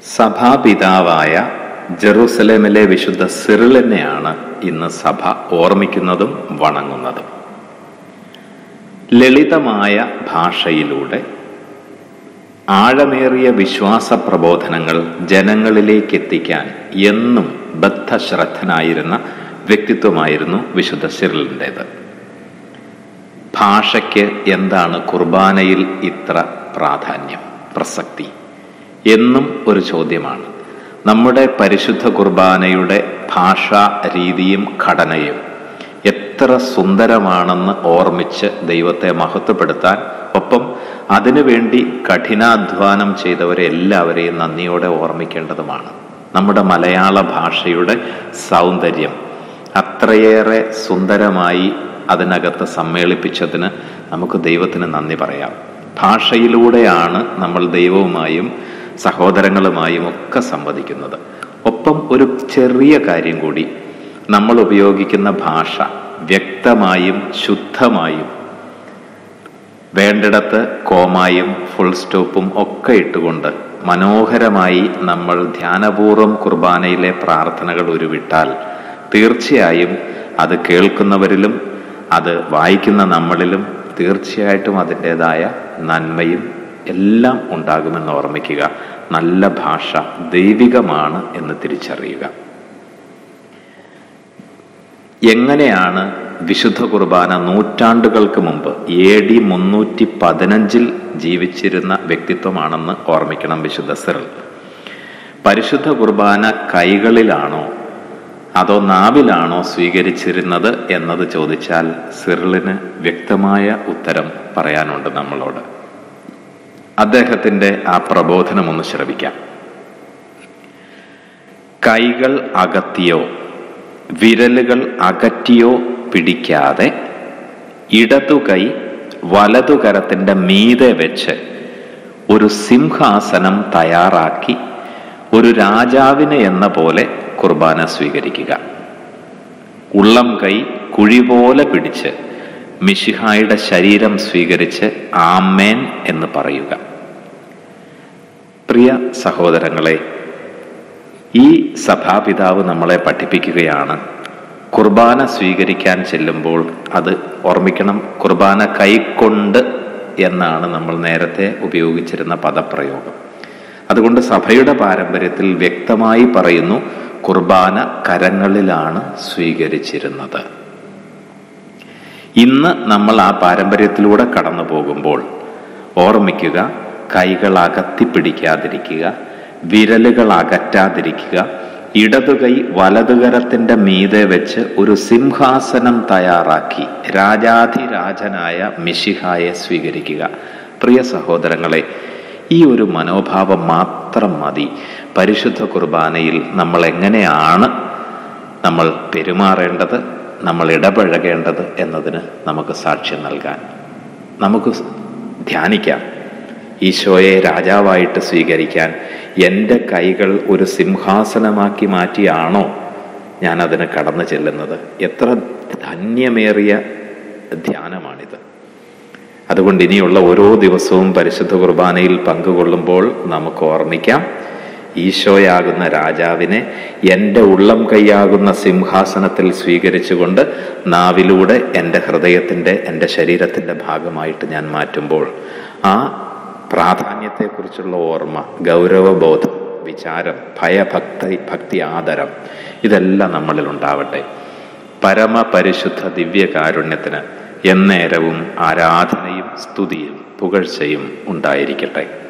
സഭാപിതാവായ ജെറൂസലേമിലെ വിശുദ്ധ സിറിലിനെയാണ് ഇന്ന് സഭ ഓർമ്മിക്കുന്നതും വണങ്ങുന്നതും ലളിതമായ ഭാഷയിലൂടെ ആഴമേറിയ വിശ്വാസ പ്രബോധനങ്ങൾ ജനങ്ങളിലേക്ക് എത്തിക്കാൻ എന്നും ബദ്ധശ്രദ്ധനായിരുന്ന വ്യക്തിത്വമായിരുന്നു വിശുദ്ധ സിറിലിൻ്റെത് ഭാഷയ്ക്ക് എന്താണ് കുർബാനയിൽ ഇത്ര പ്രാധാന്യം പ്രസക്തി എന്നും ഒരു ചോദ്യമാണ് നമ്മുടെ പരിശുദ്ധ കുർബാനയുടെ ഭാഷാ രീതിയും ഘടനയും എത്ര സുന്ദരമാണെന്ന് ഓർമ്മിച്ച് ദൈവത്തെ മഹത്വപ്പെടുത്താൻ ഒപ്പം അതിനുവേണ്ടി കഠിനാധ്വാനം ചെയ്തവരെ എല്ലാവരെയും നന്ദിയോടെ ഓർമ്മിക്കേണ്ടതുമാണ് നമ്മുടെ മലയാള ഭാഷയുടെ സൗന്ദര്യം അത്രയേറെ സുന്ദരമായി അതിനകത്ത് സമ്മേളിപ്പിച്ചതിന് നമുക്ക് ദൈവത്തിന് നന്ദി പറയാം ഭാഷയിലൂടെയാണ് നമ്മൾ ദൈവവുമായും സഹോദരങ്ങളുമായും ഒക്കെ സംവദിക്കുന്നത് ഒപ്പം ഒരു ചെറിയ കാര്യം കൂടി നമ്മൾ ഉപയോഗിക്കുന്ന ഭാഷ വ്യക്തമായും ശുദ്ധമായും വേണ്ടിടത്ത് കോമായും ഫുൾ സ്റ്റോപ്പും ഒക്കെ ഇട്ടുകൊണ്ട് മനോഹരമായി നമ്മൾ ധ്യാനപൂർവ്വം കുർബാനയിലെ പ്രാർത്ഥനകൾ ഉരുവിട്ടാൽ തീർച്ചയായും അത് കേൾക്കുന്നവരിലും അത് വായിക്കുന്ന നമ്മളിലും തീർച്ചയായിട്ടും അതിൻ്റെതായ നന്മയും എല്ലാം ഉണ്ടാകുമെന്ന് ഓർമ്മിക്കുക നല്ല ഭാഷ ദൈവികമാണ് എന്ന് തിരിച്ചറിയുക എങ്ങനെയാണ് വിശുദ്ധ കുർബാന നൂറ്റാണ്ടുകൾക്ക് മുമ്പ് എ ഡി മുന്നൂറ്റി പതിനഞ്ചിൽ ജീവിച്ചിരുന്ന വ്യക്തിത്വമാണെന്ന് ഓർമ്മിക്കണം വിശുദ്ധ സിറിൽ പരിശുദ്ധ കുർബാന കൈകളിലാണോ അതോ നാവിലാണോ സ്വീകരിച്ചിരുന്നത് എന്നത് ചോദിച്ചാൽ സിറിലിന് വ്യക്തമായ ഉത്തരം പറയാനുണ്ട് നമ്മളോട് അദ്ദേഹത്തിൻ്റെ ആ പ്രബോധനം ഒന്ന് ശ്രവിക്കാം കൈകൾ അകത്തിയോ വിരലുകൾ അകറ്റിയോ പിടിക്കാതെ ഇടതു കൈ വലതു കരത്തിൻ്റെ മീതെ വെച്ച് ഒരു സിംഹാസനം തയ്യാറാക്കി ഒരു രാജാവിനെ എന്ന പോലെ കുർബാന സ്വീകരിക്കുക ഉള്ളം കൈ കുഴി പോലെ പിടിച്ച് മിഷിഹായുടെ ശരീരം സ്വീകരിച്ച് ആമേൻ എന്ന് പറയുക പ്രിയ സഹോദരങ്ങളെ ഈ സഭാപിതാവ് നമ്മളെ പഠിപ്പിക്കുകയാണ് കുർബാന സ്വീകരിക്കാൻ ചെല്ലുമ്പോൾ അത് ഓർമ്മിക്കണം കുർബാന കൈക്കൊണ്ട് എന്നാണ് നമ്മൾ നേരത്തെ ഉപയോഗിച്ചിരുന്ന പദപ്രയോഗം അതുകൊണ്ട് സഭയുടെ പാരമ്പര്യത്തിൽ വ്യക്തമായി പറയുന്നു കുർബാന കരങ്ങളിലാണ് സ്വീകരിച്ചിരുന്നത് ഇന്ന് നമ്മൾ ആ പാരമ്പര്യത്തിലൂടെ കടന്നു പോകുമ്പോൾ ഓർമ്മിക്കുക കൈകൾ അകത്തിപ്പിടിക്കാതിരിക്കുക വിരലുകൾ അകറ്റാതിരിക്കുക ഇടതുകൈ വലതുകരത്തിൻ്റെ മീതെ വെച്ച് ഒരു സിംഹാസനം തയ്യാറാക്കി രാജാധിരാജനായ മിശിഹായെ സ്വീകരിക്കുക പ്രിയ സഹോദരങ്ങളെ ഈ ഒരു മനോഭാവം മാത്രം മതി പരിശുദ്ധ കുർബാനയിൽ നമ്മൾ എങ്ങനെയാണ് നമ്മൾ പെരുമാറേണ്ടത് നമ്മൾ ഇടപഴകേണ്ടത് എന്നതിന് നമുക്ക് സാക്ഷ്യം നൽകാൻ നമുക്ക് ധ്യാനിക്കാം ഈശോയെ രാജാവായിട്ട് സ്വീകരിക്കാൻ എൻ്റെ കൈകൾ ഒരു സിംഹാസനമാക്കി മാറ്റിയാണോ ഞാൻ അതിന് കടന്നു ചെല്ലുന്നത് എത്ര ധന്യമേറിയ ധ്യാനമാണിത് അതുകൊണ്ട് ഇനിയുള്ള ഓരോ ദിവസവും പരിശുദ്ധ കുർബാനയിൽ പങ്കുകൊള്ളുമ്പോൾ നമുക്ക് ഓർമ്മിക്കാം ഈശോയാകുന്ന രാജാവിനെ എൻ്റെ ഉള്ളം കൈയാകുന്ന സിംഹാസനത്തിൽ സ്വീകരിച്ചുകൊണ്ട് നാവിലൂടെ എൻ്റെ ഹൃദയത്തിൻ്റെ എൻ്റെ ശരീരത്തിൻ്റെ ഭാഗമായിട്ട് ഞാൻ മാറ്റുമ്പോൾ ആ പ്രാധാന്യത്തെക്കുറിച്ചുള്ള ഓർമ്മ ഗൗരവബോധം വിചാരം ഭയഭക്തി ഭക്തി ആദരം ഇതെല്ലാം നമ്മളിൽ ഉണ്ടാവട്ടെ പരമപരിശുദ്ധ ദിവ്യകാരുണ്യത്തിന് എന്നേരവും ആരാധനയും സ്തുതിയും പുകഴ്ചയും ഉണ്ടായിരിക്കട്ടെ